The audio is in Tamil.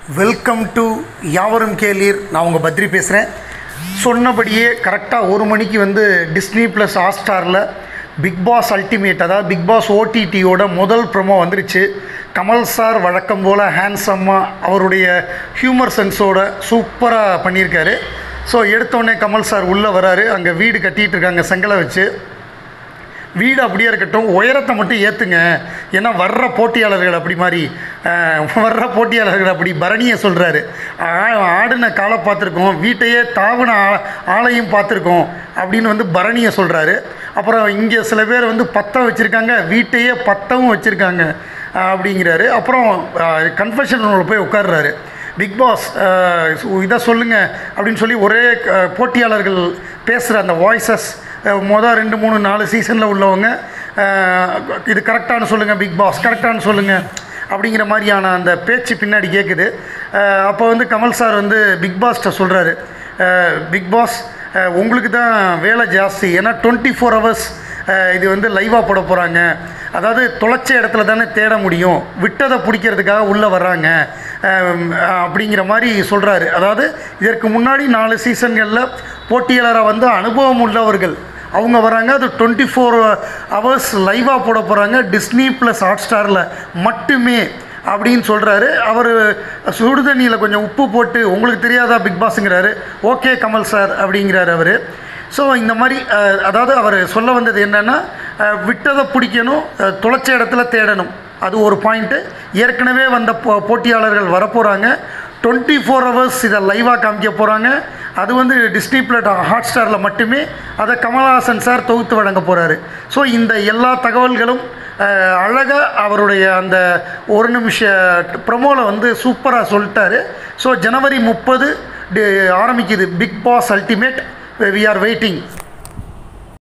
வெல்கம் டு யாவரும் கேளீர் நான் உங்கள் பத்ரி பேசுகிறேன் சொன்னபடியே கரெக்டாக ஒரு மணிக்கு வந்து டிஸ்னி ப்ளஸ் ஹாட்ஸ்டாரில் பிக் பாஸ் அல்டிமேட் அதாவது பிக் பாஸ் ஓடிடியோட முதல் ப்ரோமோ வந்துருச்சு கமல் சார் வழக்கம் போல் ஹேண்ட்ஸம்மாக அவருடைய ஹியூமர் சென்ஸோட சூப்பராக பண்ணியிருக்காரு ஸோ எடுத்தோடனே கமல் சார் உள்ளே வராரு அங்கே வீடு கட்டிகிட்டு இருக்காங்க செங்கலை வச்சு வீடு அப்படியே இருக்கட்டும் உயரத்தை மட்டும் ஏற்றுங்க ஏன்னா வர்ற போட்டியாளர்கள் அப்படி மாதிரி அஹ், வர்ற போட்டியாளர்கள் அப்படி பரணியை சொல்கிறாரு ஆடின காலை பார்த்துருக்கோம் வீட்டையே தாவின ஆ- ஆளையும் பார்த்துருக்கோம் அப்படின்னு வந்து பரணியை சொல்கிறாரு அப்புறம் இங்கே சில பேர் வந்து பத்தம் வச்சுருக்காங்க வீட்டையே பத்தவும் வச்சுருக்காங்க அப்படிங்கிறாரு அப்புறம் கன்ஃபெஷன் ரூமில் போய் உட்கார்றாரு பிக் பாஸ் இதை சொல்லுங்கள் அப்படின்னு சொல்லி ஒரே அஹ், போட்டியாளர்கள் பேசுகிற அந்த வாய்ஸஸ் மொதல் ரெண்டு மூணு நாலு சீசனில் உள்ளவங்க அஹ், இது கரெக்டானு சொல்லுங்கள் பிக் பாஸ் கரெக்டானு சொல்லுங்கள் அப்படிங்கிற மாதிரியான அந்த பேச்சு பின்னாடி கேட்குது அப்போ வந்து கமல் சார் வந்து பிக் பாஸ்கிட்ட சொல்கிறாரு பிக் பாஸ் உங்களுக்கு தான் வேலை ஜாஸ்தி ஏன்னா டுவெண்ட்டி ஃபோர் ஹவர்ஸ் இது வந்து லைவாக போட போகிறாங்க அதாவது தொலைச்ச இடத்துல தானே தேட முடியும் விட்டதை பிடிக்கிறதுக்காக உள்ளே வர்றாங்க அஹ், அப்படிங்கிற மாதிரி சொல்கிறாரு அதாவது இதற்கு முன்னாடி நாலு சீசன்களில் போட்டியாளராக வந்து அனுபவம் உள்ளவர்கள் அவங்க வராங்க அது டுவெண்ட்டி ஃபோர் ஹவர்ஸ் லைவாக போட போகிறாங்க டிஸ்னி ப்ளஸ் ஹாட் ஸ்டாரில் மட்டுமே அப்படின்னு சொல்கிறாரு அவர் சுடுதண்ணியில் கொஞ்சம் உப்பு போட்டு உங்களுக்கு தெரியாதா பிக் பாஸுங்கிறாரு ஓகே கமல் சார் அப்படிங்கிறாரு அவர் ஸோ இந்த மாதிரி அஹ், அதாவது அவர் சொல்ல வந்தது என்னென்னா அஹ், விட்டதை பிடிக்கணும் அஹ், தொலைச்ச இடத்துல தேடணும் அது ஒரு பாயிண்ட்டு ஏற்கனவே வந்த போ போட்டியாளர்கள் வரப்போகிறாங்க டுவெண்ட்டி ஃபோர் ஹவர்ஸ் இதை லைவாக காமிக்க போகிறாங்க அது வந்து டிஸ்னி பிளட் ஹாட் ஸ்டாரில் மட்டுமே அதை கமல்ஹாசன் சார் தொகுத்து வழங்க போகிறாரு ஸோ இந்த எல்லா தகவல்களும் அழகாக அவருடைய அந்த ஒரு நிமிஷ ப்ரமோவில் வந்து சூப்பராக சொல்லிட்டாரு ஸோ ஜனவரி முப்பது ஆரம்பிக்குது Bigg Boss ultimate we are waiting